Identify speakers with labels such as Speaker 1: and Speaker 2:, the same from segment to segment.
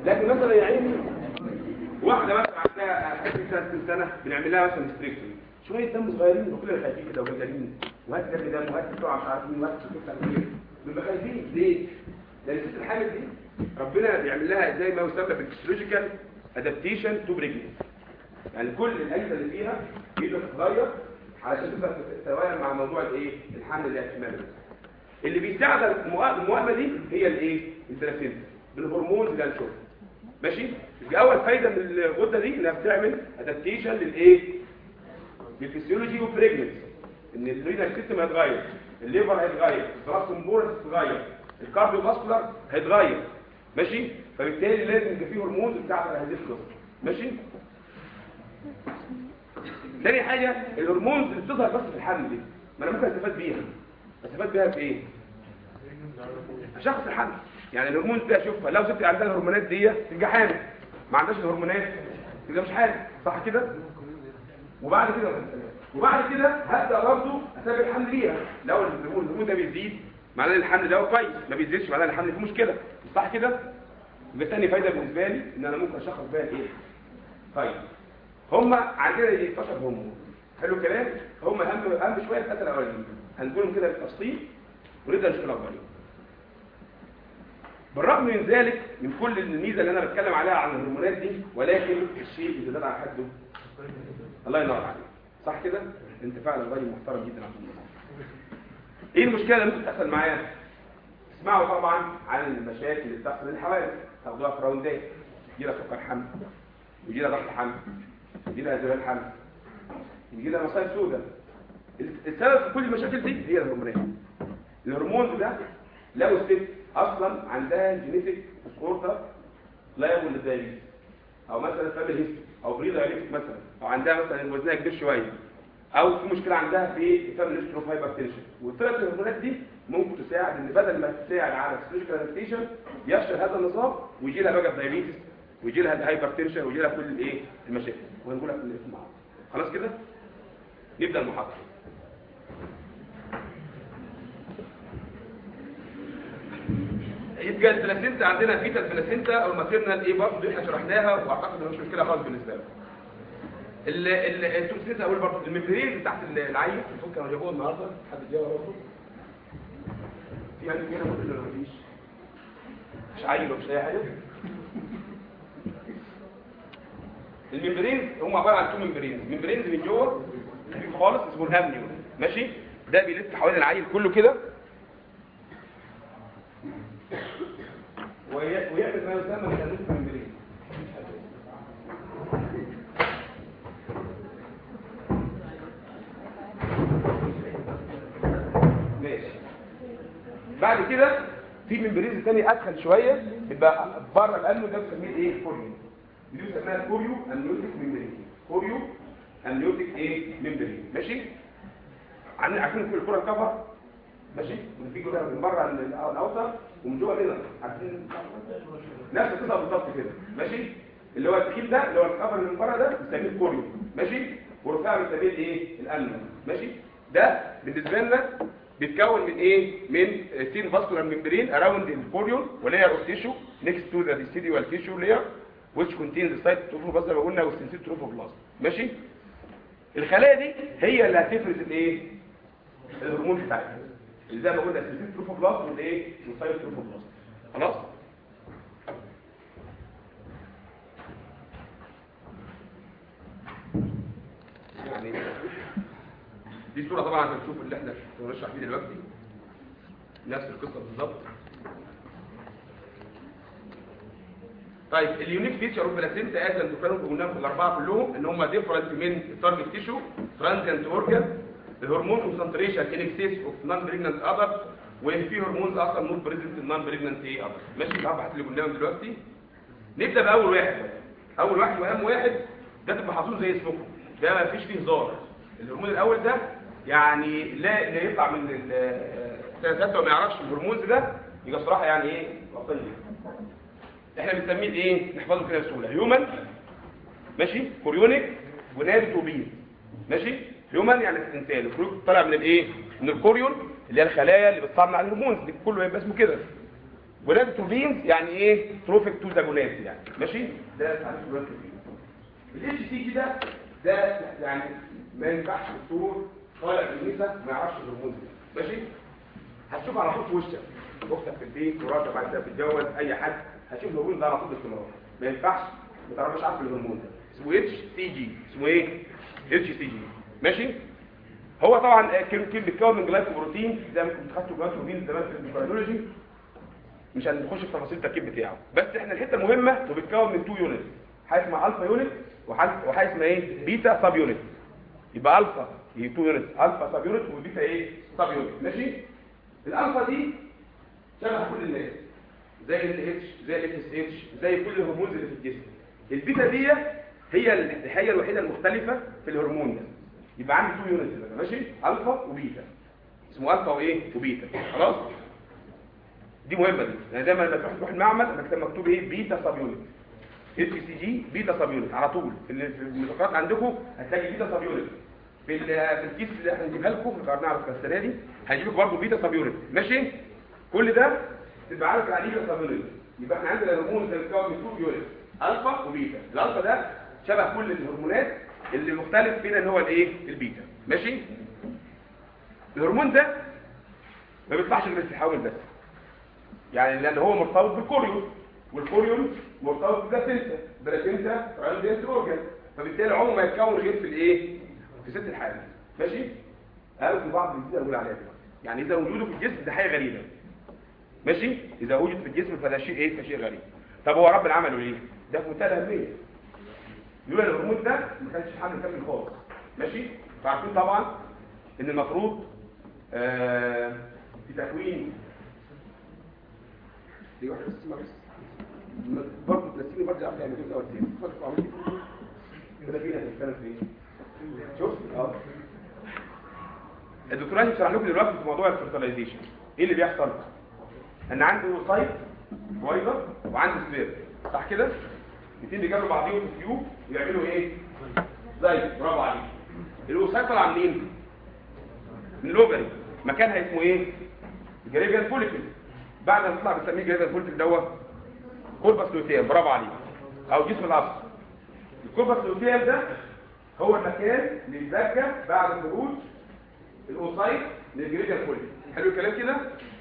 Speaker 1: لكن مثلا يا عيني واحده مثلا عندها 60 سنه بنعمل لها مثلا ستريكتوري شويه دم صغيرين وكلنا خايفين كده وجدارين وهات دم دم وهات بتوع مش عارف مين وهات سكر بنبقى خايفين ليه؟ لان الست الحامل دي ربنا بيعمل لها زي ما يسمى بالفسيولوجيكال ادابتيشن تو بريجننسي يعني كل الاجهزه اللي فيها بيبقى تتغير علشان تقدر تتوائم مع موضوع الايه الحمل اللي احتمال اللي بيساعد المواهبه دي هي الايه البلاسينتا بالهرمون اللي هنشوفها ماشي دي اول فايده من الغده دي انها بتعمل ادابتيشن للايه للفسيولوجي والبريجننسي ان الرينال سيستم هيتغير الليفر هيتغير البراس بورس هيتغير الكارديو فاسكولار هيتغير ماشي فبالتالي لازم يبقى فيه هرمون بتاعت هذه القصه ماشي تاني حاجه الهرمونز اللي بتظهر بس في الحمل دي ما انا ممكن استفاد بيها استفاد بيها في ايه شخص الحمل يعني الهرمون دي اشوفها لو ست عندها الهرمونات دي تبقى حامل ما عندهاش الهرمونات تبقى مش حامل صح كده وبعد كده وبعد كده هبدا برضه اتابع الحمل ليها لو الهرمون الهرمون ده بيزيد معناه ان الحمل ده كويس ما بيزيدش معناه ان الحمل فيه مشكله صح كده يبقى تاني فايده بالنسبه لي ان انا ممكن اشخص بيها ايه طيب هم عندنا يجي 12 هرمون حلو الكلام هم اهم اهم شويه الثلاثه الاولانيين هنقولهم كده بالتفصيل ونبدا نشوف الاولانيين بالرغم من ذلك من كل الميزه اللي انا بتكلم عليها عن الهرمونات دي ولكن الشيء اللي زاد على حده الله ينور عليك صح كده انت فعلا راجل محترم جدا عبد الله ايه المشكله اللي ممكن تحصل معايا اسمعوا طبعا عن المشاكل اللي بتحصل للحوادث تاخدوها في راوندات يجي لها سكر حمل ويجي لها ضغط حمل يجي لها زلال حمل يجي لها مصايب سوداء السبب في كل المشاكل دي هي الهرمونات الهرمون ده لو الست اصلا عندها جينيتك ديسوردر لا يقبل للدايبيتس او مثلا فاميلي هيستوري او بري دايبيتس مثلا او عندها مثلا وزنها كبير شويه او في مشكله عندها في فاميلي هيستوري اوف هايبرتنشن والثلاث الهرمونات دي ممكن تساعد ان بدل ما تساعد على السيرجيكال ادابتيشن يفشل هذا النظام ويجي لها بقى دايبيتس ويجي لها هايبرتنشن ويجي لها كل الايه المشاكل وهنقولها في مع بعض خلاص كده نبدا المحاضره يبقى البلاسينتا عندنا فيتا البلاسينتا او الماتيرنال ايه برضه دي احنا شرحناها واعتقد ان مش مشكله خالص بالنسبه لكم ال ال انتوا نسيت اقول برضه الممبرين بتاعت العيل المفروض كانوا جابوها النهارده حد جابها برضه في يعني هنا ممكن ولا مفيش مش عيل ومش اي حاجه الممبرين هم عباره عن تو ممبرين ممبرين من جوه خفيف خالص اسمه الهامنيون ماشي ده بيلف حوالين العيل كله كده ويعمل ما يسمى بالانوث ممبرين ماشي بعد كده في ممبرين تاني ادخل شويه بيبقى بره الانو ده بنسميه ايه كوريو دي بنسميها كوريو امنيوتيك ممبرين كوريو امنيوتيك ايه ممبرين ماشي عارفين كل الكره الكفر ماشي ونفيجه ده من بره الاوتر ومن جوه كده عارفين نفس القصه بالظبط كده ماشي اللي هو التخين ده اللي هو الكفر اللي من بره ده بنسميه كوريو ماشي ورفيع بنسميه الايه الانو ماشي ده بالنسبه لنا بيتكون من ايه من سين فاسكولار ممبرين اراوند الكوريون ولاير اوف تيشو نيكست تو ذا ديستيديوال تيشو لاير which contains the site trophoblast زي ما قلنا والسنسيت تروفوبلاست ماشي الخلايا دي هي اللي هتفرز الايه الهرمون بتاعتها اللي زي ما قلنا السنسيت تروفوبلاست والايه والسايت تروفوبلاست خلاص يعني دي صوره طبعا عشان تشوف اللي احنا بنشرح فيه دلوقتي نفس القصه بالظبط طيب اليونيك فيتشر اوف بلاسينتا از اندوكراين قلناهم الاربعه كلهم ان هم ديفرنت من التارجت تيشو ترانزيانت اورجان الهرمون كونسنتريشن ان اكسس اوف نون بريجننت ادلت وفي هرمونز اصلا نوت بريزنت ان نون بريجننت ايه ادلت ماشي الاربعه اللي قلناهم دلوقتي نبدا باول واحد اول واحد واهم واحد ده تبقى حافظوه زي اسمكم ده ما فيش فيه هزار الهرمون الاول ده يعني لا لا يطلع من الثلاثات وما يعرفش الهرمونز ده يبقى صراحه يعني ايه وصل احنا بنسميه ايه نحفظه كده بسهوله هيومن ماشي كوريونيك ونابت وبيض ماشي هيومن يعني الانسان الكوريون طالع من الايه من الكوريون اللي هي الخلايا اللي بتصنع الهرمونز دي كله يبقى اسمه كده ولادوتروبينز يعني ايه تروفيك تو ذا جونات يعني ماشي ده تعريف الولادوتروبين الاتش سي جي ده ده يعني ما ينفعش الدكتور طالع في النساء ما يعرفش الهرمون ده ماشي هتشوف على طول في وشك اختك في البيت مراتك بعد كده بتتجوز اي حد هتشوف الهرمون ده على طول باستمرار ما ينفعش ما تعرفش عارف الهرمون ده اسمه اتش سي جي اسمه ايه اتش سي جي ماشي هو طبعا كلمه بيتكون من جلايكوبروتين زي ما كنت خدتوا جلايكوبروتين زمان في البيولوجي مش هنخش في تفاصيل التركيب بتاعه بس احنا الحته المهمه انه بيتكون من تو يونت حاجه اسمها الفا يونت وحاجه اسمها ايه بيتا سب يونت يبقى الفا هي تو يونت الفا سب يونت وبيتا ايه سب يونت ماشي الالفا دي شبه كل الناس زي ال اتش زي ال اس اتش زي كل الهرمونز اللي في الجسم البيتا دي هي الحاجه الوحيده المختلفه في الهرمون ده يبقى عندي تو يونت ماشي الفا وبيتا اسمه الفا وايه وبيتا خلاص دي مهمه دي يعني دايما لما تروح تروح المعمل مكتوب مكتوب ايه بيتا سب يونت اتش سي جي بيتا سب يونت على طول في المذكرات عندكم هتلاقي بيتا سب يونت في في الكيس اللي احنا هنجيبها لكم اللي قررناها على السنه دي هنجيب لكم برضه بيتا سب يونت ماشي كل ده تبقى عارف يعني ايه بيتا سب يونت يبقى احنا عندنا الهرمون ده بيتكون من تو يونت الفا وبيتا الالفا ده شبه كل الهرمونات اللي مختلف فينا ان هو الايه البيتا ماشي الهرمون ده ما بيطلعش غير في الحوامل بس يعني لان هو مرتبط بالكوريون والكوريون مرتبط بالبلاسينتا البلاسينتا ترايلدنت اورجان فبالتالي عمره ما يتكون غير في الايه في ست الحامل ماشي قالوا في بعض الجديد اقول عليها دلوقتي يعني اذا وجوده في الجسم ده حاجه غريبه ماشي اذا وجد في الجسم فده شيء ايه فشيء غريب طب هو رب العمل ايه ده في منتهى الاهميه لولا الهرمون ده ما كانش الحمل كامل خالص ماشي فعارفين طبعا ان المفروض آه في تكوين دي واحده بس ما بس برضه تنسيني برضه قبل يعني كده اول تاني برضه عملت كده فينا هنتكلم في ايه شوف اه الدكتور هاشم شرح لكم دلوقتي في موضوع الفيرتلايزيشن ايه اللي بيحصل ان عنده سايت بويضه وعنده سبير صح كده الاثنين بيجابوا بعضيهم في التيوب ويعملوا ايه زي برافو عليك الاوسايت طالعه منين من اللوبري مكانها اسمه ايه جريفيان فوليكل بعد ما تطلع بنسميه جريفيان فوليكل دوت كوربس لوتيام برافو عليك او جسم العصب الكوربس لوتيام ده هو المكان اللي بيتذكى بعد خروج الاوسايت للجريفيان فوليكل حلو الكلام كده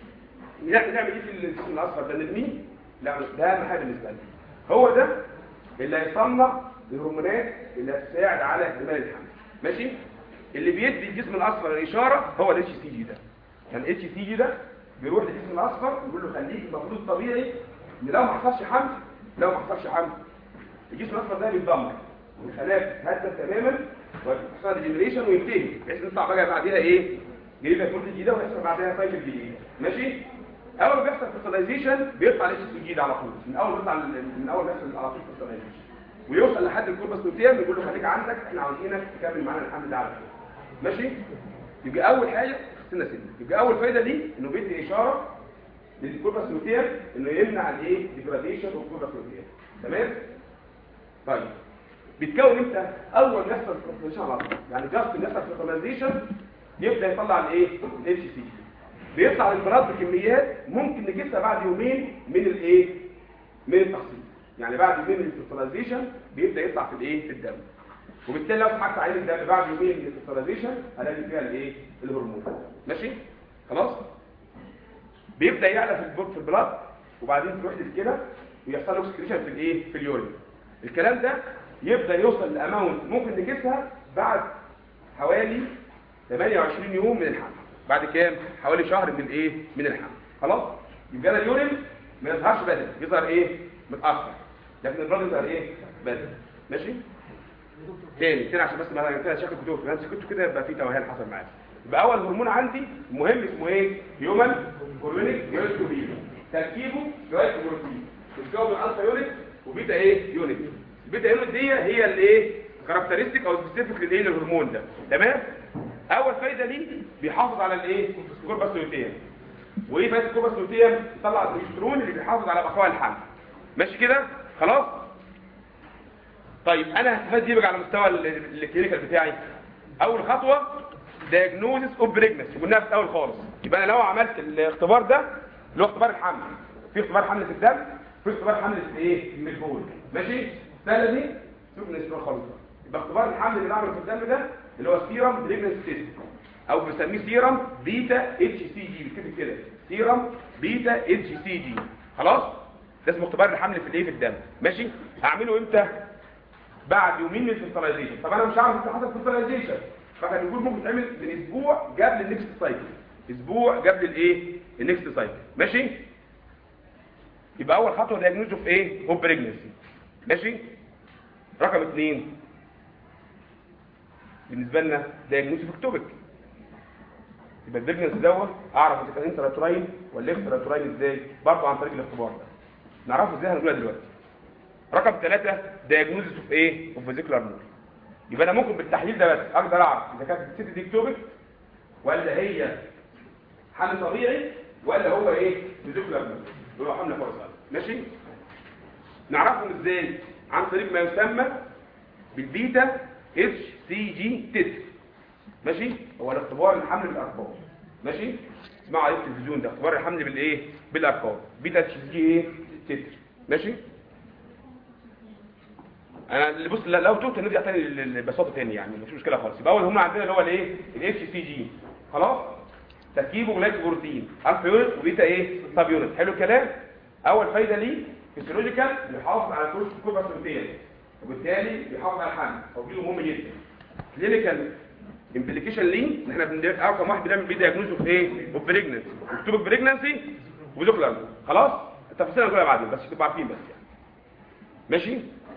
Speaker 1: نعمل ايه في الجسم الاصفر ده نرميه لا ده اهم حاجه بالنسبه لنا هو ده اللي هيصنع الهرمونات اللي هتساعد على احتمال الحمل ماشي اللي بيدي الجسم الاصفر الاشاره هو الاتش سي جي ده يعني الاتش سي جي ده بيروح للجسم الاصفر يقول له خليك المفروض طبيعي ان لو ما حصلش حمل لو ما حصلش حمل الجسم الاصفر ده بيتدمر والخلايا تتهدد تماما ويحصل ديجنريشن وينتهي بحيث نطلع بقى بعديها ايه جريمه كورت جديده ويحصل بعدها سايكل جديد ماشي اول ما بيحصل فيرتلايزيشن بيطلع الاتش سي جي ده على طول من اول ما يطلع من اول ما يحصل على طول فيرتلايزيشن ويوصل لحد الكوربس لوتيام يقول له خليك عندك احنا عاوزينك تكمل معانا الحمل ده على طول ماشي يبقى اول حاجه سنه سنه يبقى اول فايده دي انه بيدي اشاره للكوربس لوتيام انه يمنع الايه ديجراديشن اوف كوربس لوتيام تمام طيب بيتكون امتى اول ما يحصل فيرتلايزيشن على طول يعني جاست ما يحصل فيرتلايزيشن يبدا يطلع الايه الاتش سي بيطلع للبلاد بكميات ممكن نجيبها بعد يومين من الايه من التخصيص يعني بعد يومين من الفيرتلايزيشن بيبدا يطلع في الايه في الدم وبالتالي لو سمعت عين الدم بعد يومين من الفيرتلايزيشن هلاقي فيها الايه الهرمون ماشي خلاص بيبدا يعلى في البول في البلاد وبعدين تروح للكلى ويحصل له اكسكريشن في الايه في اليورين الكلام ده يبدا يوصل لاماونت ممكن نجيبها بعد حوالي 28 يوم من الحمل بعد كام حوالي شهر من الايه من الحمل خلاص يبقى انا اليورين ما يظهرش بدري يظهر ايه متاخر لكن البلد يظهر ايه بدري ماشي تاني تاني عشان بس ما كده شكل كتب انا كنت كده يبقى في توهان حصل معايا يبقى اول هرمون عندي مهم اسمه ايه هيومن هرمونيك جلايكوبروتين تركيبه جلايكوبروتين بيتكون من الفا يونت وبيتا ايه يونت البيتا يونت دي هي اللي ايه كاركترستيك او سبيسيفيك للايه للهرمون ده تمام اول فايده ليه بيحافظ على الايه الكوربس لوتيم وايه فايده الكوربس لوتيم يطلع البروجسترون اللي بيحافظ على بقاء الحمل ماشي كده خلاص طيب انا هستفاد دي بقى على مستوى الكلينيكال بتاعي اول خطوه diagnosis اوف بريجنسي قلناها في الاول خالص يبقى انا لو عملت الاختبار ده اللي هو اختبار الحمل في اختبار حمل في الدم في اختبار حمل في ايه في البول ماشي السهله دي شوف نسمع خالص يبقى اختبار الحمل اللي بعمله في الدم ده اللي هو سيرم بريجنس تيست او بنسميه سيرم بيتا اتش سي جي بيتكتب كده سيرم بيتا اتش سي جي خلاص ده اسمه اختبار الحمل في الايه في الدم ماشي هعمله امتى بعد يومين من الفيرتلايزيشن طب انا مش عارف انت حصل فيرتلايزيشن فكان بيقول ممكن تعمل من اسبوع قبل النكست سايكل اسبوع قبل الايه النكست سايكل ماشي يبقى اول خطوه دايجنوز اوف ايه اوف بريجنسي ماشي رقم اثنين بالنسبه لنا دايجنوز اوف اكتوبك يبقى البريجنسي دوت اعرف اذا كان انتراتوراين ولا اكستراتوراين ازاي برضه عن طريق الاختبار ده نعرفه ازاي هنقولها دلوقتي رقم ثلاثة دايجنوزس اوف ايه اوف فيزيكولار نور يبقى انا ممكن بالتحليل ده بس اقدر اعرف اذا كانت الست دي اكتوبك ولا هي حمل طبيعي ولا هو ايه فيزيكولار نور هو حمل فرصه ماشي نعرفهم ازاي عن طريق ما يسمى بالبيتا اتش سي جي تيست ماشي هو الاختبار الحمل بالارقام ماشي اسمعوا عليه التلفزيون ده اختبار الحمل بالايه بالارقام بيتا اتش سي جي ايه تيست ماشي انا اللي بص لو توت نرجع تاني للبساطه تاني يعني مفيش مشكله خالص يبقى اول هم عندنا اللي هو الايه الاتش سي جي خلاص تركيبه جلايكوبروتين الفا يونت وبيتا ايه سب يونت حلو الكلام اول فايده ليه فيسيولوجيكال بيحافظ على كل كوبرسنتين وبالتالي بيحافظ على الحمل توجيهه مهم جدا كلينيكال امبليكيشن ليه ان احنا بندير رقم واحد بنعمل بيه دايجنوز اوف ايه اوف بريجنسي مكتوب بريجنسي وذكر خلاص التفاصيل هنقولها بعدين بس تبقوا عارفين بس يعني ماشي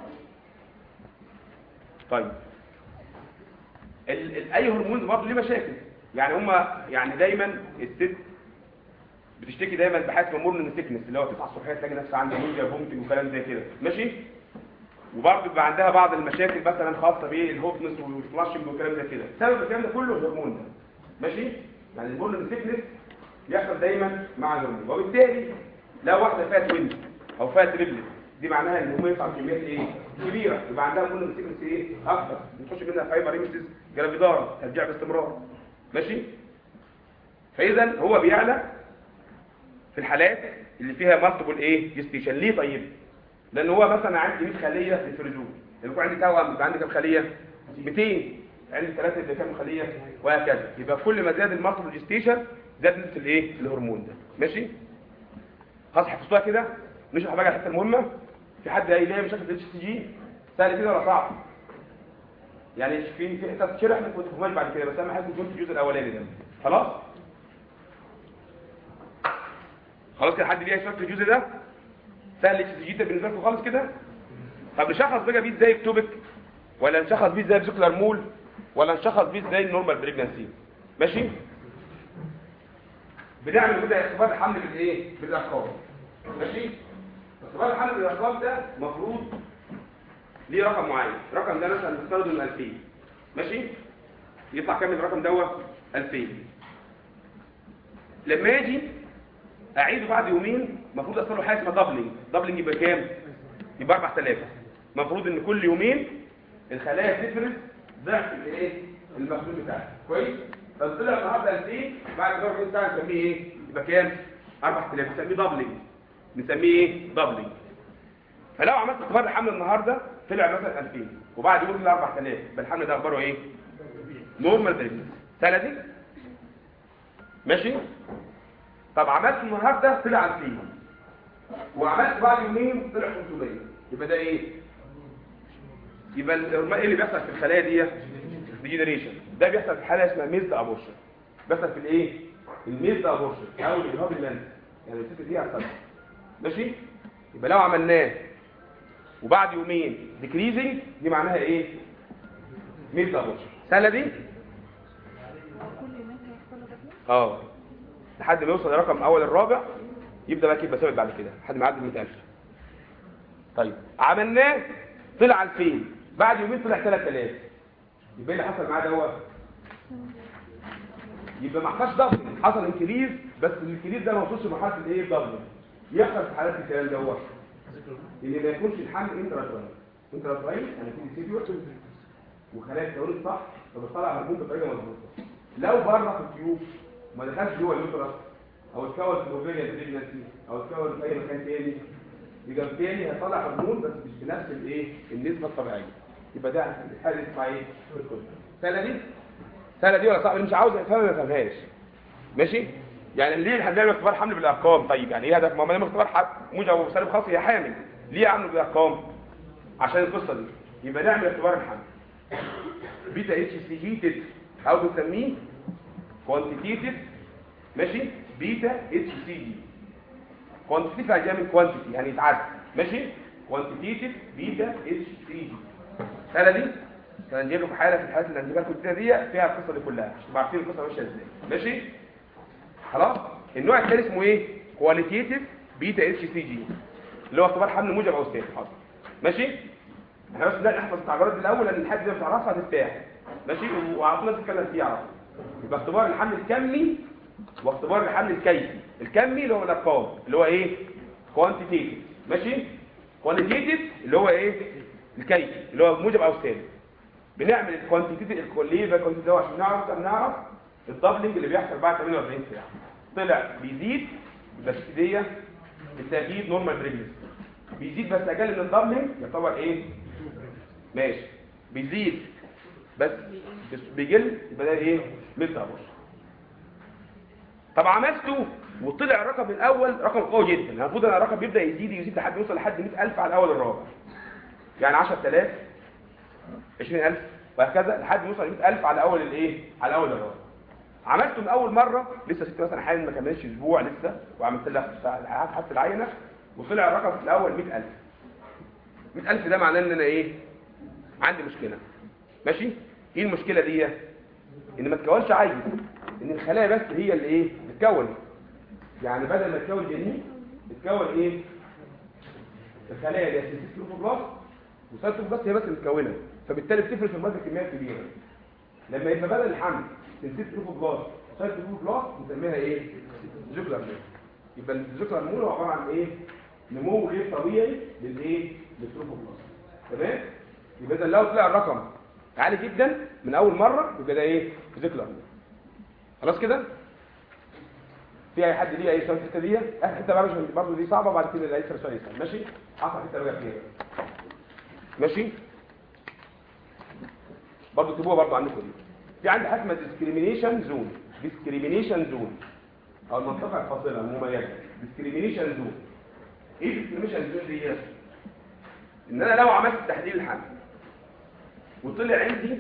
Speaker 1: طيب ال ال اي هرمون برضه ليه مشاكل يعني هما يعني دايما الست بتشتكي دايما بحاجه اسمها مورنينج سيكنس اللي هو تصحى الصبح تلاقي نفسها عندها نوجيا فومتنج وكلام زي كده ماشي وبرضه بيبقى عندها بعض المشاكل مثلا خاصه بالهوبنس والفلاشنج وكلام زي كده سبب الكلام ده كله الهرمون ده ماشي يعني المورنينج سيكنس بيحصل دايما مع الهرمون وبالتالي لو واحده فيها توينز او فيها تريبلت دي معناها ان هم يطلع كميات ايه كبيره يبقى عندها مونو سيكنس ايه اكتر بتخش منها فايبر ايمسيس جرافيدار ترجع باستمرار ماشي فاذا هو بيعلى في الحالات اللي فيها مالتيبل ايه جستيشن ليه طيب لان هو مثلا عندي 100 خليه في الفريزون يبقى عندي توأم يبقى عندي كام خليه 200 عندي ثلاثه يبقى كام خليه وهكذا يبقى كل ما زاد المالتيبل جستيشن زاد نسبه الايه الهرمون ده ماشي خلاص حفظتوها كده نشرح بقى الحته المهمه في حد قايل لي مشاكل الاتش سي جي سهل كده ولا صعب يعني في في حته تشرح لك وما تفهمهاش بعد كده بس اهم حاجه تكون في الجزء الاولاني ده خلاص خلاص كده حد ليه شك في الجزء ده سهل الاتش سي جي ده بالنسبه لكم خالص كده طب نشخص بقى بيه ازاي اكتوبك ولا نشخص بيه ازاي بسكلر مول ولا نشخص بيه ازاي النورمال بريجنسي ماشي بنعمل كده اختبار الحمل بالايه بالارقام ماشي اختبار الحمل بالارقام ده المفروض ليه رقم معين الرقم ده مثلا نفترض انه 2000 ماشي يطلع كام الرقم دوت 2000 لما اجي اعيده بعد يومين المفروض اصل له حاجه اسمها دبلنج دبلنج يبقى كام يبقى 4000 المفروض ان كل يومين الخلايا تفرز ضعف الايه المخزون بتاعها كويس طب طلع النهارده 2000 بعد 24 ساعه نسميه ايه يبقى كام 4000 نسميه دبلنج نسميه ايه دبلنج فلو عملت اختبار الحمل النهارده طلع مثلا 2000 وبعد يوم طلع 4000 يبقى الحمل ده اخباره ايه نورمال بريجنسي سهله دي ماشي طب عملت النهارده طلع 2000 وعملت بعد يومين طلع 500 يبقى ده ايه يبقى الهرمون ايه اللي بيحصل في الخلايا دي ديجنريشن ده بيحصل في حاله اسمها ميزد ابورشن بيحصل في الايه الميزد ابورشن او الارهاب اللانس يعني الست دي هتحصل ماشي يبقى لو عملناه وبعد يومين ديكريزنج دي معناها ايه ميزد ابورشن سهله دي اه لحد ما يوصل لرقم اول الرابع يبدا بقى يبقى ثابت بعد كده لحد ما يعدي 100000 طيب عملناه طلع 2000 بعد يومين طلع 3000 يبقى اللي حصل معاه دوت يبقى ما حصلش ضغط حصل انكريز بس الانكريز ده ما وصلش لمرحله الايه الضغط يحصل في حالات الكلام دوت ان ما يكونش الحمل انتراتراين انتراتراين يعني في سيديور وخلايا التوليد صح فبتطلع هرمون بطريقه مظبوطه لو بره في التيوب ما دخلش جوه اليوترس او اتكون في الاوفيريان بريجنسي او اتكون في اي مكان تاني يبقى بالتالي هيطلع هرمون بس مش بنفس الايه النسبه الطبيعيه يبقى ده حاجه اسمها ايه سهله دي سهله دي ولا صعبه اللي مش عاوز يفهمها ما يفهمهاش ماشي يعني ليه احنا بنعمل اختبار حمل بالارقام طيب يعني ايه هدف ما هو بنعمل اختبار حمل موجب وسالب خاص هي حامل ليه اعمل بالارقام عشان القصه دي يبقى نعمل اختبار الحمل بيتا اتش سي هيتد او بنسميه كوانتيتيف ماشي بيتا اتش سي جي كوانتيتيف يعني جاي من كوانتيتي يعني يتعد ماشي كوانتيتيف بيتا اتش سي جي الحاله دي كان نجيب لكم حاله في الحالات اللي هنجيبها لكم دي فيها القصه دي كلها عشان تبقوا عارفين القصه ماشيه ازاي ماشي خلاص النوع الثاني اسمه ايه كواليتيتيف بيتا اتش سي جي اللي هو اختبار حمل موجب او سالب حاضر ماشي احنا بس لا نحفظ التعبيرات دي الاول لان الحد ده بتعرفها هترتاح ماشي وعلى طول نتكلم فيه على طول يبقى اختبار الحمل الكمي واختبار الحمل الكيفي الكمي اللي هو الارقام اللي هو ايه كوانتيتيف ماشي كواليتيتيف اللي هو ايه الكيفي اللي هو موجب او سالب بنعمل الكوانتيتيف الكليه بقى الكوانتيتيف ده عشان نعرف نعرف الدبلنج اللي بيحصل بعد 48 ساعه طلع بيزيد بس دي بالتاكيد نورمال بريجنس بيزيد بس اقل من الدبلنج يعتبر ايه ماشي بيزيد بس بيقل يبقى ده ايه ميلت ابوش طب عملته وطلع الرقم الاول رقم قوي جدا المفروض ان الرقم بيبدا يزيد يزيد لحد يوصل لحد 100000 على الاول الرابع يعني 10000 20000 وهكذا لحد يوصل 100000 على اول الايه على اول الرابع عملته من اول مره لسه ست مثلا حاليا ما كملش اسبوع لسه وعملت لها حتى العينه وطلع الرقم في الاول 100000 100000 ده معناه ان انا ايه عندي مشكله ماشي ايه المشكله دي ان ما تكونش عيل ان الخلايا بس هي اللي ايه بتكون يعني بدل ما تكون جنين بتكون ايه الخلايا اللي هي سيستوبلاست وسيتوبلاست هي بس اللي بتكونها فبالتالي بتفرق في الماده كميات كبيره لما يبقى بدل الحمل سيستوبلاست وسيتوبلاست بنسميها ايه جوكلر مول يبقى الجوكلر مول هو عباره عن ايه نمو غير طبيعي للايه للتروفوبلاست تمام يبقى اذا لو طلع الرقم عالي جدا من اول مره يبقى ده ايه فيزيكولار خلاص كده في اي حد ليه اي سؤال في الحته دي اخر حته بقى مش برضه دي صعبه بعد كده الاقي سؤال يسال ماشي اخر حته بقى فيها ماشي برضه اكتبوها برضه عندكم دي في عندي حاجه اسمها ديسكريميشن زون ديسكريميشن زون او المنطقه الفاصله المميزه ديسكريميشن زون ايه ديسكريميشن زون دي ان انا لو عملت تحليل الحمل وطلع عندي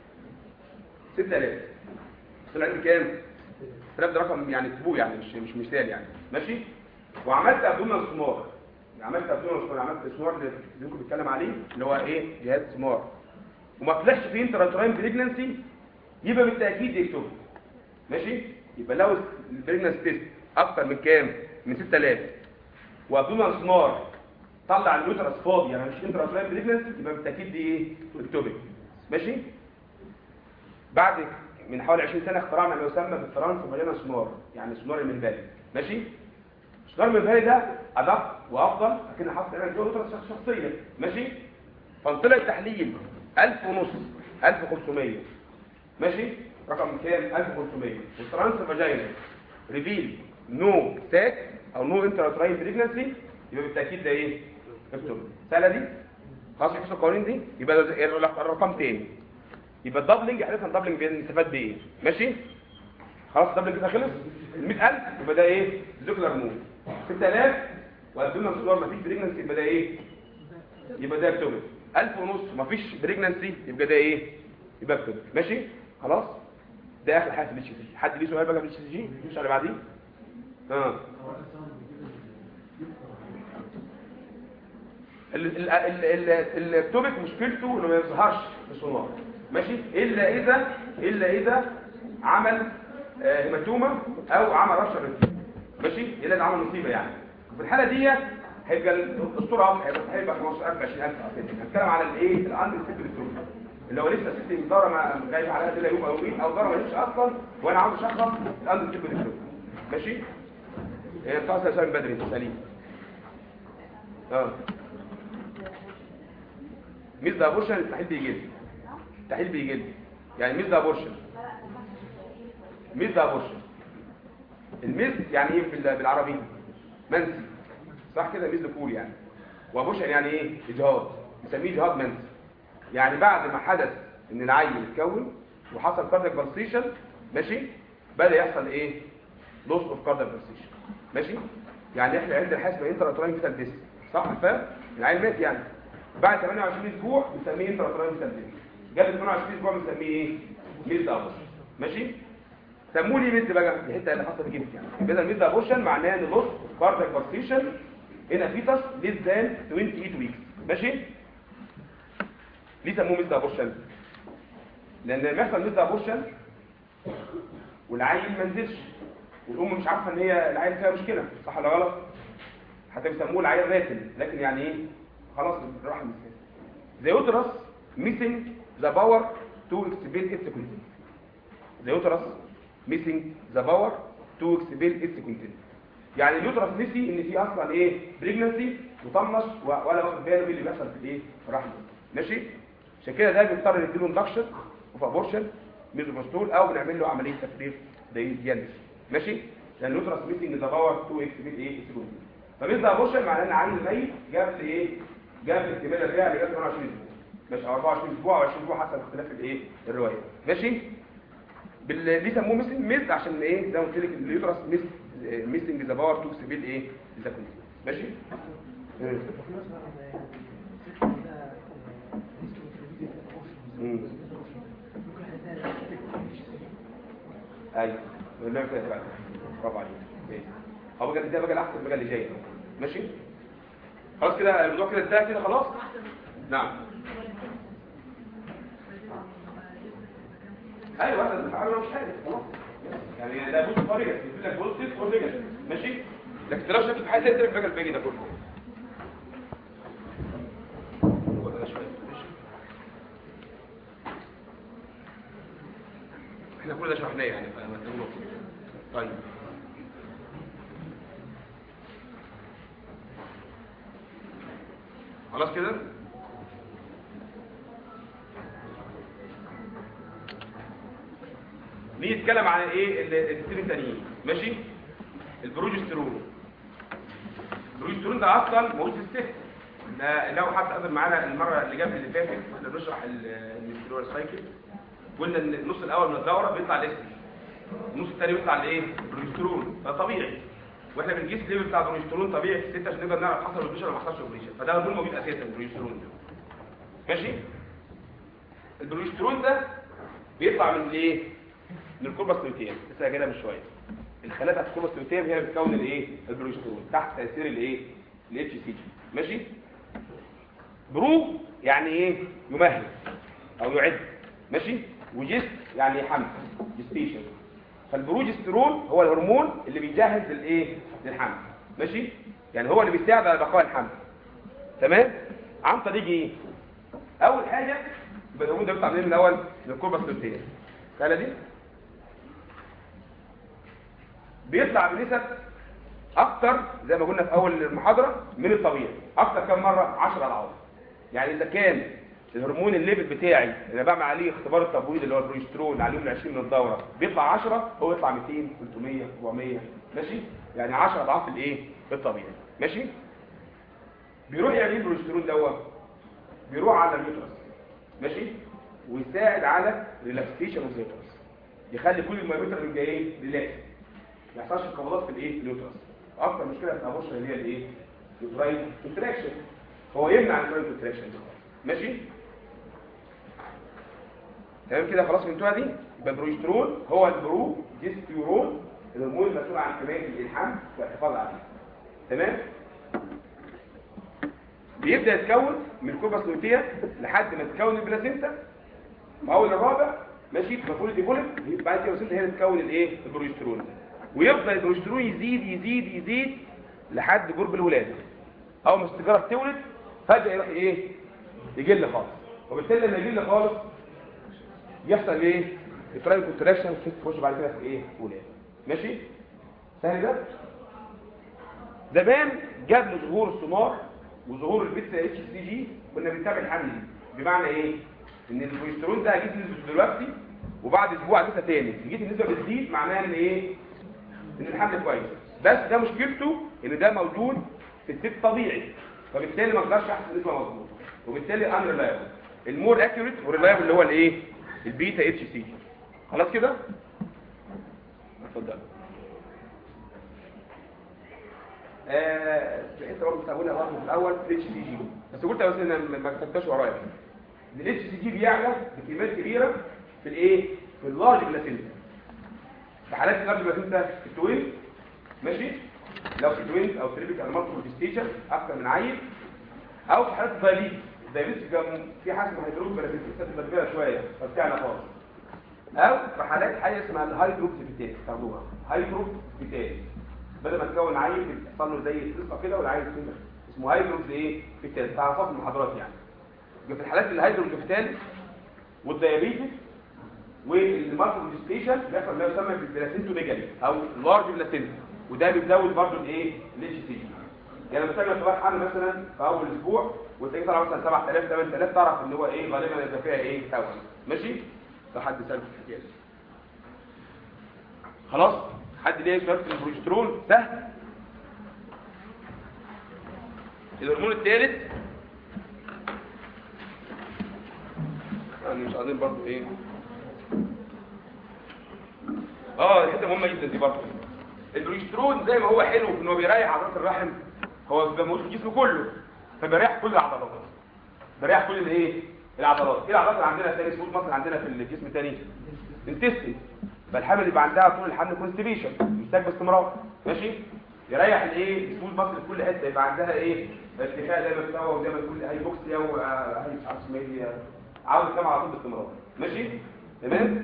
Speaker 1: 6000 طلع عندي كام 6000 ده رقم يعني اكتبوه يعني مش مش مثال يعني ماشي وعملت ابدومينال سمار عملت ابدومينال سمار عملت سمار اللي كنت بتكلم عليه اللي هو ايه جهاز سمار وما طلعش فيه انتراتراين بريجنسي يبقى بالتاكيد يكتبه ماشي يبقى لو البريجنسي تيست اكتر من كام من 6000 وابدومينال سمار طلع اليوترس فاضي يعني مش انتراتراين بريجنسي يبقى بالتاكيد دي ايه اكتوبك ماشي بعد من حوالي 20 سنه اخترعنا ما يسمى بالترانس فاجينا سونار يعني سونار المنبري ماشي سونار المنبري ده ادق وافضل لكن حاطط هنا اليوترس شخصيا ماشي فطلع التحليل 1000 ونص 1500 ماشي رقم كام 1500 والترانس فاجينا ريفيل نو ساك او نو انتراتراين بريجنسي يبقى بالتاكيد ده ايه اكتب سهله دي خلاص في القوانين دي يبقى الرقم تاني يبقى الدبلنج عرفنا الدبلنج بنستفاد بايه ماشي خلاص الدبلنج كده خلص ال 100000 يبقى ده ايه ذكر مو 6000 وقدمنا صور مفيش بريجنسي يبقى ده ايه يبقى ده اكتوبر 1000 ونص مفيش بريجنسي يبقى ده ايه يبقى اكتوبر ماشي خلاص ده اخر حاجه في الاتش سي حد ليه سؤال بقى في الاتش سي جي مش على بعديه اه التوبيك مشكلته انه ما يظهرش في السونار ماشي الا اذا الا اذا عمل هيماتوما او عمل رشا رتيب ماشي الا اذا عمل مصيبه يعني في الحاله دي هيبقى الصوره اهو هيبقى هيبقى 15000 20000 هنتكلم على الايه الاندر سيكل اللي هو لسه ست داره ما جايب عليها كده يوم او يومين او داره ماليش اصلا وانا عاوز اشخص الاندر سيكل ماشي هي بتاع سؤال بدري سليم اه ميز ده ابورشن التحليل بيجي لي التحليل بيجي لي يعني ميز ده ابورشن ميز ده ابورشن المثل يعني ايه بال- بالعربي منسي صح كده مثل كول يعني وابوشن يعني ايه اجهاض نسميه اجهاض منسي يعني بعد ما حدث ان العيل اتكون وحصل كاردياك بالسيشن ماشي بدا يحصل ايه لوس اوف كاردياك بالسيشن ماشي يعني احنا عندنا حاجه اسمها انترا فيتال ديس صح فاهم العيل مات يعني بعد 28 اسبوع بنسميه انترا فيتال ديس جاب 28 اسبوع بنسميه ايه ميد ابوشن ماشي سموه لي ميد بقى الحته اللي حصلت جبت يعني بدل ميد ابوشن معناه ان لوس اوف كاردياك بالسيشن هنا فيتاس ليس ذان 28 ويكس ماشي ليه سموه ميد ابوشن لان لما يحصل ميد ابوشن والعيل ما نزلش والام مش عارفه ان هي العيل فيها مشكله صح ولا غلط حتى بيسموه العيل راتل لكن يعني ايه خلاص راح من The uterus missing the power to expel its content. The uterus missing the power to expel its content. يعني اليوترس نسي ان في اصلا ايه بريجنسي وطنش و- ولا واخد باله من اللي بيحصل في الايه في الرحم ماشي عشان كده ده بنضطر نديله اندكشن وفي ابورشن ميزوفاستول او بنعمل له عمليه تفريغ دياليس ماشي لان اليوترس ميسنج ذا باور تو اكسبيت ايه اكسبيت فميز ابورشن معناه ان عيل ميت جاب لي ايه جاب لي اكتمال الرئه اللي جاب 28 اسبوع ماشي أو 24 اسبوع او 20 اسبوع حسب اختلاف الايه الروايه ماشي بال... ليه سموه ميسنج ميز عشان ايه زي ما قلت لك اليوترس ميس ميسنج ذا باور تو اكسبيت ايه ذا كونتين ماشي مم. مم. ايوه نعمل كده بعد برافو عليك ماشي هو بقى ده بقى الاحسن بقى اللي جاي ماشي خلاص كده الموضوع كده انتهى كده خلاص نعم ايوه هذا التفاعل مش حاجه خلاص يعني ده بوست فوريجا يقول لك بوزيتيف اور نيجاتيف ماشي لكن لو شكل في حاجه تدرك بقى الباقي ده كله خد ده شوية. ماشي. احنا كل ده شرحناه يعني فما تقولوا طيب خلاص كده نيجي نتكلم عن ايه ال- الستين التانيين ماشي البروجسترون البروجسترون ده اصلا موجود في الست ده لو حد قدر معانا المره اللي جاب اللي فاتت كنا بنشرح الاسترول سايكل قلنا ان النص الاول من الدوره بيطلع الاستروجين النص الثاني بيطلع الايه البروجسترون ده طبيعي واحنا بنقيس الليفل بتاع البروجسترون طبيعي في الست عشان نقدر نعرف حصل اوبريشن ولا ما حصلش اوبريشن فده هرمون موجود اساسا البروجسترون ده ماشي البروجسترون ده بيطلع من الايه من الكوربس لوتيم لسه كده من شويه الخلايا بتاعت الكوربس لوتيم هي اللي بتكون الايه البروجسترون تحت تاثير الايه الاتش سي جي ماشي برو يعني ايه يمهد او يعد ماشي وجست يعني حمل جستيشن فالبروجسترون هو الهرمون اللي بيجهز للايه للحمل ماشي يعني هو اللي بيساعد على بقاء الحمل تمام عن طريق ايه اول حاجه يبقى الهرمون ده بيطلع منين من الاول من الكوربس لوتيم الحاله دي بيطلع بنسب اكتر زي ما قلنا في اول المحاضره من الطبيعي اكتر كم مره 10 اضعاف يعني اذا كان الهرمون الليفل بتاعي اللي بعمل عليه اختبار التبويض اللي هو البروجسترون على اليوم ال 20 من الدوره بيطلع 10 هو يطلع 200 300 400 ماشي يعني 10 اضعاف الايه الطبيعي ماشي بيروح يعمل ايه البروجسترون دوت بيروح على اليوترس ماشي ويساعد على ريلاكسيشن اوف اليوترس يخلي كل الميوتر اللي جايين ريلاكس ما يحصلش انقباضات في الايه في اليوترس اكتر مشكله في الابورشن اللي هي الايه البراين كونتراكشن هو يمنع البراين كونتراكشن دي خالص. ماشي تمام كده خلاص فهمتوها دي يبقى البروجسترون هو البرو جستيرون الهرمون المسؤول عن حمايه الالحام والحفاظ عليه تمام بيبدا يتكون من الكوباس لوتيا لحد ما تتكون البلاسينتا في اول الرابع ماشي مفعول دي بولت بعد كده البلاسينتا هي اللي تكون الايه البروجسترون ويفضل البروجسترون يزيد يزيد يزيد لحد قرب الولاده اول ما السيجاره بتولد فجاه يروح ايه يجل خالص وبالتالي لما يجل خالص يحصل ايه التراين كونتراكشن تخش بعد كده في ايه ولاده ماشي سهل ده زمان قبل ظهور السونار وظهور البيتا اتش سي جي كنا بنتابع الحمل دي بمعنى ايه ان البروجسترون ده جيت نسبه دلوقتي وبعد اسبوع لسه تاني جيت النسبه بتزيد معناها ان ايه ان الحمل كويس بس ده مشكلته ان ده موجود في الست طبيعي فبالتالي ما اقدرش احسب نسبه مظبوطه وبالتالي ان ريلايبل المور اكيوريت وريلايبل اللي هو الايه البيتا اتش سي خلاص كده اتفضل آه انت برضه بتقولها برضه في الاول الاتش سي جي بس قلت بس ان ما كتبتش ورايا الاتش سي جي بيعلى بكميات كبيره في الايه في اللارج بلاسينتا في حالات اللارج بلاسينتا في التوين ماشي لو في توين او تريبيكال مالتيبل ستيشن اكتر من عيل او في حالات الدايليت الدايليت في حاجه اسمها هيدروك بلاسينتا بتبقى كبيره شويه فبتعلى خالص او في حالات حاجه اسمها الهايدروكس فيتاس تاخدوها هايدروكس فيتاس بدل ما تكون عيل بيحصل له زي قصه كده والعيل كده اسمه هايدروكس ايه فيتاس تعرفها في المحاضرات يعني يبقى في الحالات الهايدروكس فيتاس والديابيتس والمالتيبل ستيشن بيحصل ما يسمى بالبلاسينتوميجالي او لارج بلاسينتا وده بيزود برضه الايه الاتش سي جي يعني لما تيجي صباح حمل مثلا في اول اسبوع وتلاقي طالع مثلا 7000 8000 تعرف ان هو ايه غالبا يبقى فيها ايه توأم ماشي ده حد سال في الحكايه دي خلاص حد ليه سؤال في البروجسترون سهل الهرمون الثالث يعني مش عايزين برضه ايه اه دي حته مهمه جدا دي برضه البروجسترون زي ما هو حلو في ان هو بيريح عضلات الرحم هو بيبقى موجود في الجسم كله فبيريح كل العضلات بيريح كل الايه العضلات ايه العضلات اللي عندنا ثاني سموث مثلا عندنا في الجسم تاني انتستين فالحمل اللي يبقى عندها طول الحمل كونستيبيشن محتاج باستمرار ماشي يريح الايه السموث مصر في كل حته يبقى عندها ايه ارتفاع زي ما بتسوى وزي ما تقول هايبوكسيا وهي مش عارف اسمها ايه عاوز كام على طول باستمرار ماشي تمام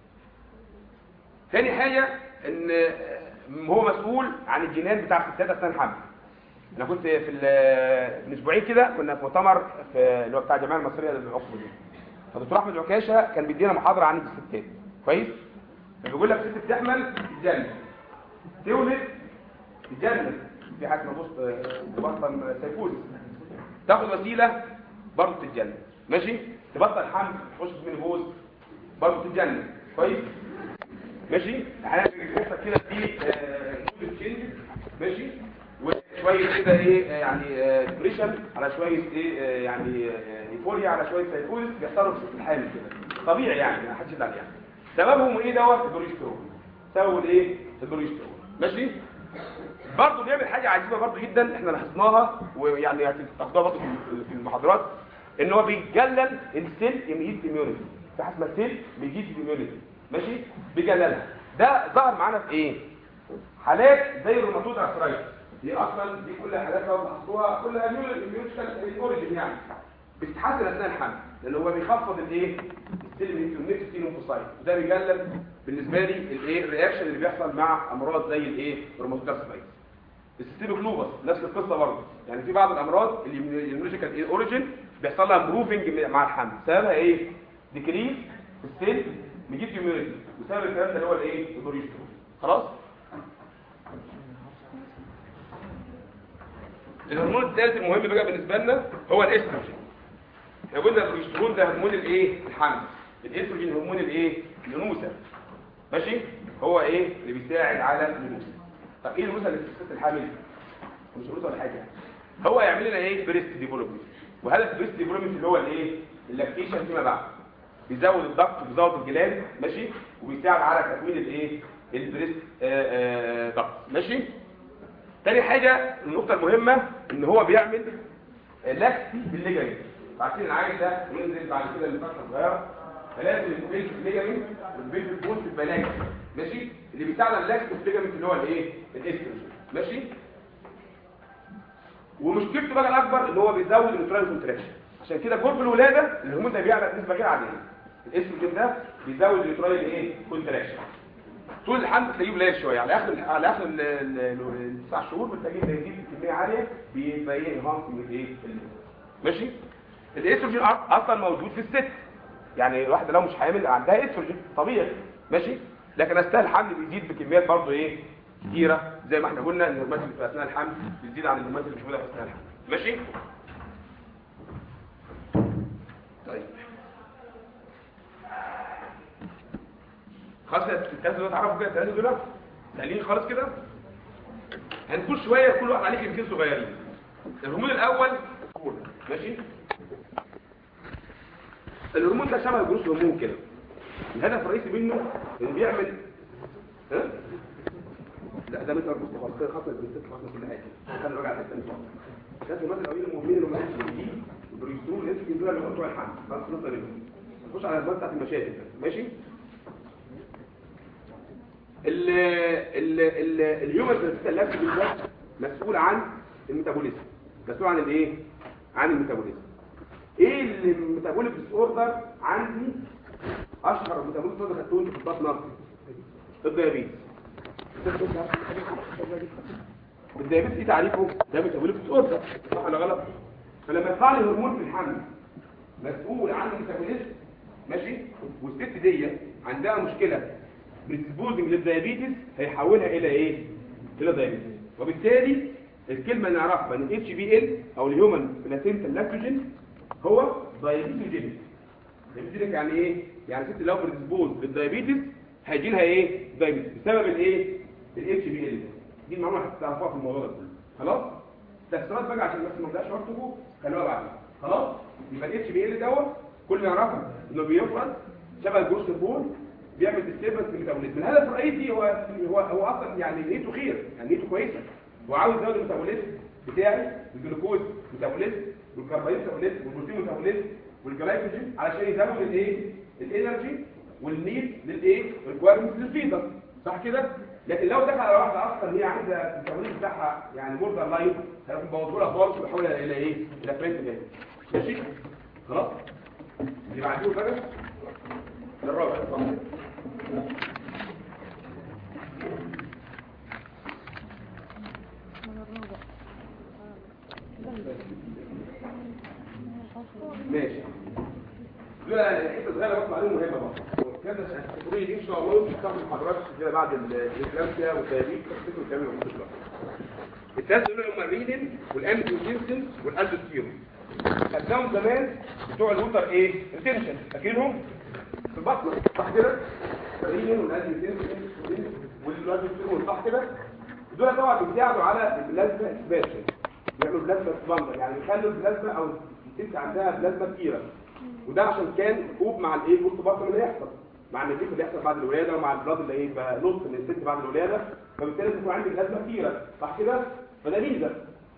Speaker 1: تاني حاجه ان هو مسؤول عن الجنان بتاع الستات اثناء الحمل انا كنت في من اسبوعين كده كنا في مؤتمر في اللي هو بتاع الجمعيه المصريه للعقم دي فدكتور احمد عكاشه كان بيدينا محاضره عن الستات كويس فبيقول لك ست بتحمل تتجنن تولد تتجنن في حاجه اسمها بوست تبطل سيكوز تاخد وسيله برضه تتجنن ماشي تبطل حمل تخش في مينوبوز برضه تتجنن كويس ماشي احيانا بيحصل كده في مود تشينج ماشي وشويه كده ايه يعني ديبريشن على شويه ايه يعني ايفوريا على شويه سايكوز بيحصلوا في الحامل كده طبيعي يعني ما حدش يزعل يعني سببهم ايه دوت البروجسترون سببه الايه البروجسترون ماشي برضه بيعمل حاجه عجيبه برضه جدا احنا لاحظناها ويعني هتاخدوها برضه في المحاضرات ان هو بيقلل السيل اميونيتي اميونيتي في حاجه اسمها سيل بيجيب اميونيتي ماشي بيقللها ده ظهر معانا في ايه حالات زي الروماتويد ارثرايتس دي اصلا دي كل حالات لو لاحظتوها كلها اميونيتي اوريجين يعني بتتحسن اثناء الحمل لان هو بيخفض الايه السيل اميونيتي ليمفوسايت وده بيقلل بالنسبه لي الايه الرياكشن اللي بيحصل مع امراض زي الايه الروماتويد ارثرايتس السيستميك لوبس نفس القصه برضه يعني في بعض الامراض الاميونيتيكال اوريجين بيحصل لها امبروفنج مع الحمل سببها ايه ديكريز في السيل نجيب اميونيتي وسبب الكلام ده اللي هو الايه البروجسترون خلاص الهرمون الثالث المهم بقى بالنسبه لنا هو الاستروجين احنا قلنا البروجسترون ده هرمون الايه الحمل الاستروجين هرمون الايه الانوثه ماشي هو ايه اللي بيساعد على الانوثه طب ايه الانوثه اللي في الست الحامل مش انوثه ولا حاجه هو يعمل لنا ايه بريست ديفلوبمنت وهدف البريست ديفلوبمنت اللي هو الايه اللاكتيشن فيما بعد بيزود الضغط بيزود الجلاد ماشي وبيساعد على تكوين الايه البريست ضغط ماشي تاني حاجة النقطة المهمة ان هو بيعمل لاكسي بالليجامنت عارفين العين ده ينزل بعد كده لفترة صغيرة فلازم يكون في الليجامنت والبيت البون في البلاجة ماشي اللي بيساعد على اللاكسي بالليجامنت اللي هو الايه الاستروجين ماشي ومشكلته بقى الاكبر ان هو بيزود النيوترال كونتراكشن عشان كده قرب الولاده الهرمون ده بيعلى بنسبه غير عاديه الاستروجين ده بيزود النيوترال ايه كونتراكشن طول الحمل تلاقيه قليل شويه على اخر على اخر التسع شهور بتلاقيه بيزيد بكميه عاليه بيبين هانس من الايه ماشي الاستروجين اصلا موجود في الست يعني الواحده لو مش حامل عندها استروجين طبيعي ماشي لكن اثناء الحمل بيزيد بكميات برضه ايه كتيره زي ما احنا قلنا ان الهرمونات اللي في اثناء الحمل بتزيد عن الهرمونات اللي مش موجوده في اثناء الحمل ماشي طيب خلاص الثلاثه دول تعرفوا كده الثلاثه دول سالين خلاص كده هنقول شويه كل واحد عليه كلمتين صغيرين الهرمون الاول ماشي الهرمون ده شبه الجروس هرمون كده الهدف الرئيسي منه انه بيعمل ها لا ده مثل الجروس خالص كده خاطر البنت خاطر كل حاجه كان راجع الثاني كانت مثلا قوي المؤمنين اللي هم دي البريستول يمكن دول اللي بتوع الحمل خلاص نقطه منهم نخش على الاسباب بتاعت المشاكل ماشي ال ال ال الهيومن سيستم بالذات مسؤول عن الميتابوليزم مسؤول عن الايه عن الميتابوليزم ايه اللي الميتابوليك ديس اوردر عندي اشهر ميتابوليك ديس اوردر خدتوه في البطن نفسه الديابيتس الديابيتس ايه تعريفه ده ميتابوليك ديس اوردر صح ولا غلط فلما يطلع لي هرمون في الحمل مسؤول عن الميتابوليزم ماشي والست دي عندها مشكله بريسبوزنج للديابيتس هيحولها الى ايه الى ديابيتس وبالتالي الكلمه اللي نعرفها ان اتش بي ال او الهيومن بلاسينتا لاكتوجين هو دايابيتوجينيك دايابيتوجينيك يعني ايه يعني ست لو بريسبوز للديابيتس هيجي لها ايه دايابيتس بسبب الايه الاتش بي ال دي المعلومه هتعرفوها في الموضوع ده كله خلاص تفسيرات بقى عشان بس ما تضيعش وقتكم خلوها بعدين خلاص يبقى الاتش بي ال دوت كل اللي يعرفه انه بيفرز شبه الجروس هرمون بيعمل ديستربنس في الميتابوليزم الهدف الرئيسي هو هو هو اصلا يعني نيته خير يعني نيته كويسه هو عاوز يزود الميتابوليزم بتاعي الجلوكوز ميتابوليزم والكربوهيدرات ميتابوليزم والبروتين ميتابوليزم والجلايكوجين علشان يزود الايه الانرجي والنيد للايه الريكويرمنت للفيتس صح كده لكن لو دخل على واحده اصلا هي عايزه الميتابوليزم بتاعها يعني بوردر لاين هيروح مبوظه لها خالص ويحولها الى ايه الى فرنت ماشي خلاص اللي بعديه بقى الرابع اتفضل ماشي دول حته صغيره بس معلومه مهمه بقى كده التكنولوجيا دي ان شاء الله بتستخدم محاضرات كده بعد الاكلامسيا والتهديد تفتكروا تعملوا موجود دلوقتي الثلاثه دول هم الريدن والامبيوتنسن والالدوستيرون خدناهم زمان بتوع الوتر ايه ريتنشن فاكرينهم في البطن صح كده الريدن والالدوستيرون والالدوستيرون صح كده دول طبعا بيساعدوا على البلازما اكسبانشن يعملوا بلازما اكسبانشن يعني يخلوا البلازما او الست عندها بلازما كتيره وده عشان كان خوف مع الايه بوست بارتم اللي هيحصل مع النزيف اللي يحصل بعد الولاده ومع البلاد اللي ايه بقى نص من الست بعد الولاده فبالتالي بيكون عندي بلازما كتيره صح كده فده ميزه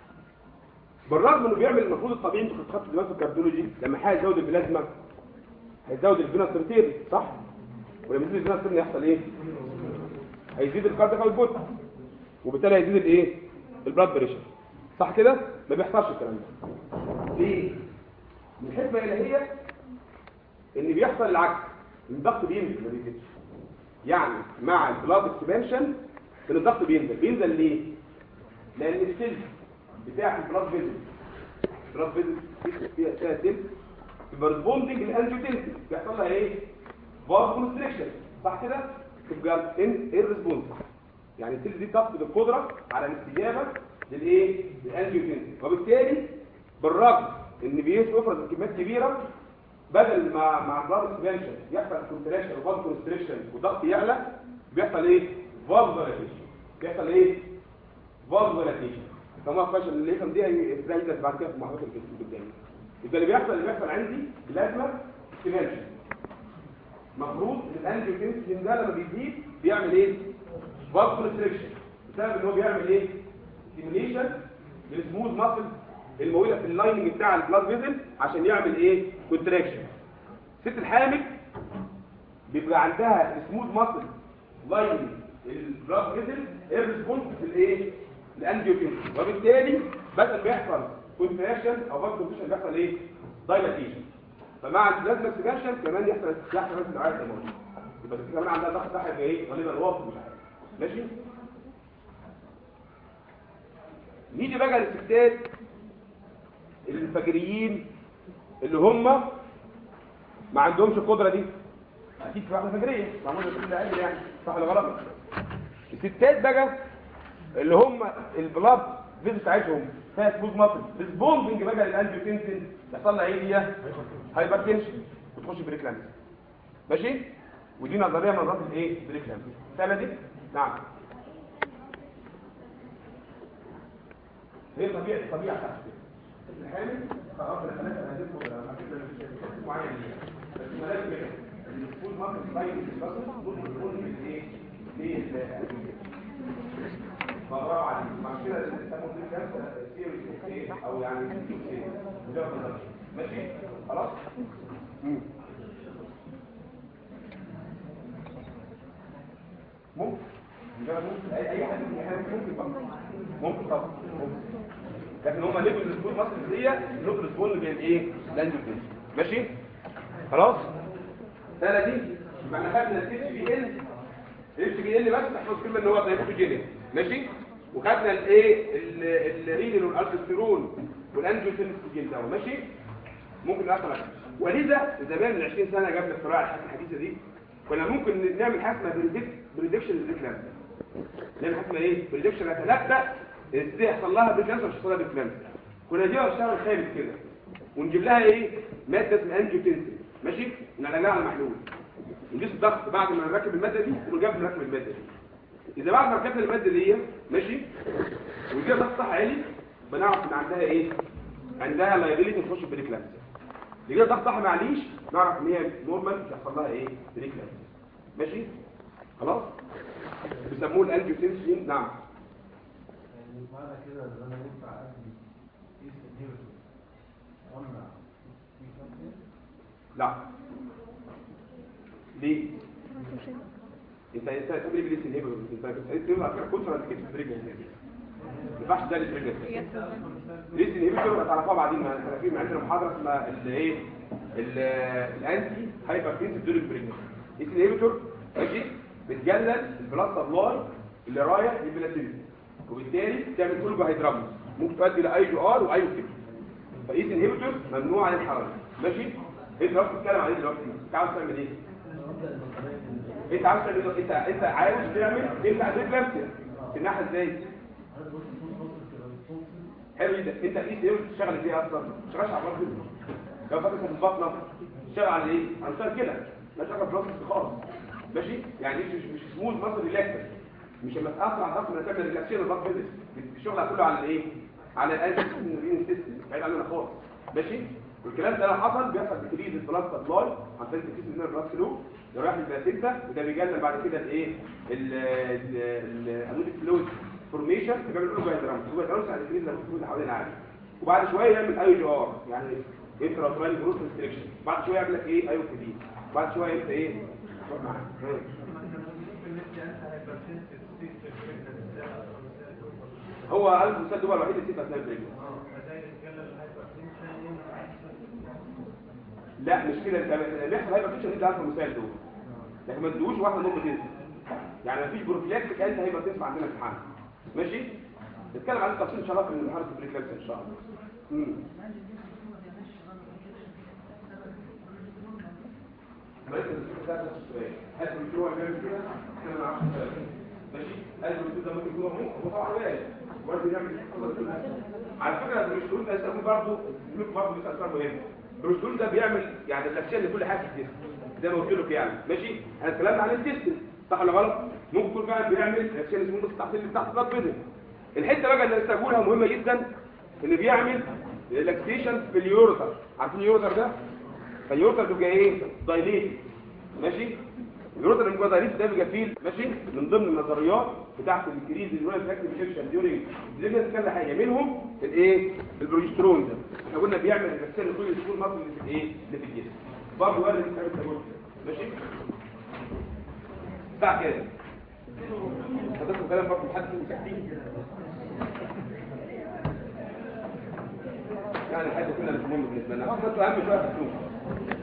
Speaker 1: بالرغم انه بيعمل المفروض الطبيعي انتوا خدتوا دماغ في الكارديولوجي لما حاجه يزود البلازما هيزود الفينوس سيرتيري صح ولما يزيد الفينوس سيرتيري يحصل ايه هيزيد الكاردياك اوتبوت وبالتالي هيزيد الايه البلاد بريشر صح كده ما بيحصلش الكلام ده ليه من الحكمه الالهيه ان بيحصل العكس الضغط بينزل ما بيزيدش يعني مع البلاد اكسبانشن ان الضغط بينزل بينزل ليه لان السيل بتاع البلاد فيزل البلاد فيزل فيها فيها سيل يبقى ريسبوندنج للانجيوتنسين بيحصل لها ايه فاز كونستريكشن صح كده تبقى ان الريسبونس يعني السيل دي تفقد القدره على الاستجابه للايه للانجيوتنسين وبالتالي بالرغم ان بيفرز كميات كبيره بدل ما مع البلاد اكسبانشن يحصل كونتراكشن وفاز كونستريكشن والضغط يعلى بيحصل ايه فاز دايلاتيشن بيحصل ايه فاز دايلاتيشن كما فاشل اللي يفهم دي هيفرق بعد كده في محاضرات الجسم قدامي يبقى اللي بيحصل اللي بيحصل عندي بلازما اكسبانشن المفروض الانجيوتنسين ده لما بيزيد بيعمل ايه فاز كونستريكشن بسبب ان هو بيعمل ايه ستيميليشن للسموث ماسل الموجوده في اللايننج بتاع البلاد فيزل عشان يعمل ايه كونتراكشن الست الحامل بيبقى عندها سموث ماسل لايننج البلاد فيزل الريسبونس في الايه الانجيوتنسين وبالتالي بدل ما يحصل كونتراكشن او فاز كونتراكشن بيحصل ايه دايلاتيشن فمع البلازما اكسبانشن كمان يحصل يحصل نفس النوعيه الهرمونيه يبقى الست كمان عندها ضغط صحي ايه غالبا واطي مش عارف ماشي نيجي بقى للستات الفجريين اللي هم ما عندهمش القدره دي اكيد في واحده فجريه معموله كل اقل يعني صح ولا غلط الستات بقى اللي هم البلاد فيز بتاعتهم فيها سموث ماسل ريسبوندنج بقى للانجيوتنسين يحصل لها ايه هي هايبرتنشن وتخش بريكلامس ماشي ودي نظريه من نظريات الايه بريكلامس السنه دي نعم هي طبيعه الطبيعه بتاعته كده الحامل خلاص انا خليتها هدفه معين ليها بس ما لازم كده الفول ماركت باين البصل ممكن يكون ايه في برافو عليك مع كده بيسموه دي كانسر سيريس او يعني مجرد نظر ماشي خلاص ممكن مجرد ممكن اي اي حد من الحالات ممكن بقى ممكن طبعا ممكن لكن هم ليبل السكول مصر دي نقطه السكول اللي ايه لاندوكين ماشي خلاص السنه دي يبقى احنا خدنا الاتش بي ال الاتش بي ال بس نحفظ كلمه ان هو دايبوتوجينيك ماشي وخدنا الايه الرينين والالسترون والانجيوتنسجين ده ماشي ممكن ناخد ولذا زمان من 20 سنه قبل اختراع الحاجه الحديثه دي كنا ممكن نعمل حاجه اسمها بريدكشن للريكلام نعمل حاجه اسمها ايه بريدكشن هتنبأ ازاي يحصل لها بريكلامس مش يحصل لها بريكلامس كنا نجيبها ونشتغل خامس كده ونجيب لها ايه ماده اسمها انجيوتنسين ماشي نعالجها على المحلول نقيس الضغط بعد ما نركب الماده دي ونجيب نركب الماده دي اذا بعد ما ركبنا الماده دي ماشي وجينا ضغط صح عالي بنعرف ان عندها ايه عندها لايبيليتي تخش بريكلامس اللي ضغط صح معليش نعرف ان هي نورمال مش هيحصل لها ايه بريكلامس ماشي خلاص بيسموه الانجيوتنسين نعم
Speaker 2: يعني معنى كده ان انا ينفع ادي كيس انهيبيتور وامنع في كابتن
Speaker 1: لا ليه انت انت تعمل ايه بالاسم انهبيتور انت انت تقول على فكره كنت انا كنت في رجلي ما ينفعش ده رجلي ليس انهبيتور هتعرفوها بعدين ما احنا في عندنا محاضره اسمها الايه الانتي هايبر تنسيف دورينج بريجنسي ليس انهبيتور ماشي بتجلد البلاد سبلاي اللي رايح للبلاتينيوم وبالتالي تعمل كل هيدراموس ممكن تؤدي لاي جي ار واي كده فايس انهبيتور ممنوع عن الحراره ماشي انت عاوز تتكلم عليه دلوقتي انت عاوز تعمل ايه انت عاوز تعمل ايه انت انت عاوز تعمل انت عايز نفسك تنحى ازاي حلو جدا انت ايه ايه بتشتغل فيها اصلا ما بتشتغلش على البطن لو فاكر في البطنه تشتغل على ايه على الشغل كده لا تشتغل في راسك خالص ماشي يعني مش مش سموث مصر ريلاكس مش لما تاثر على الضغط من تعمل ريلاكسيشن الضغط بيزنس الشغل كله على الايه على الانسيستم سيستم بعيد عننا خالص ماشي والكلام ده لو حصل بيحصل تكريز البلاد سبلاي عن طريق تكريز من البلاد فلو ده رايح للبلاسينتا وده بيجلل بعد كده الايه الانود فلويد فورميشن بيعمل له جايدرام هو جايدرام على تكريز الفلويد اللي حوالين العالم وبعد شويه يعمل اي جي ار يعني انتراترال جروث ريستريكشن بعد شويه يعمل لك ايه ايو دي بعد شويه يبدا ايه روح معاك. هو المسدس هو الوحيد اللي سيب اثناء البريك لا مش كده انت بيحصل هيبقى فيش انت عارف المسائل دول لكن ما تدوش واحده نقطه تنسى يعني مفيش بروفلاكتيك انت هيبقى تنسى عندنا في الحمل ماشي نتكلم عن التفصيل ان شاء الله في محاضره البريكلاكس ان شاء الله امم هل الدكتور بيعمل كده؟ احنا ما نعرفش ماشي؟ هل الدكتور ده ممكن يكون هو طبعا وارد برضه يعمل على فكره البروستول ده يسموه برضه يسموه برضه بيسال سؤال مهم البروستول ده بيعمل يعني النفسيه لكل حاجه في الجسم زي ما قلت لك يعني ماشي احنا اتكلمنا عن الجسم صح ولا غلط ممكن يكون فعلا بيعمل نفسيه اسمه بس تحت تحت البلاد بيزن الحته بقى اللي استقولها مهمه جدا اللي بيعمل ريلاكسيشن في اليورتر عارفين اليورتر ده فاليورتر بيبقى ايه دايليت ماشي اليورتر اللي جوه دايليت ده بيبقى فيه ماشي من ضمن النظريات بتاعت الكريز اللي هو الفاكتور سيكشن ديورينج ديورينج كذا حاجه منهم الايه البروجسترون ده احنا قلنا بيعمل ريلاكسيشن لكل السكول ماسل اللي في الايه اللي في الجسم برضه وارد انت تعمل ماشي بتاع كده حضرتك كلام برضه حد مساعدين يعني الحاجه كلها مش مهم بالنسبه لنا اصلا اهم شويه في السوق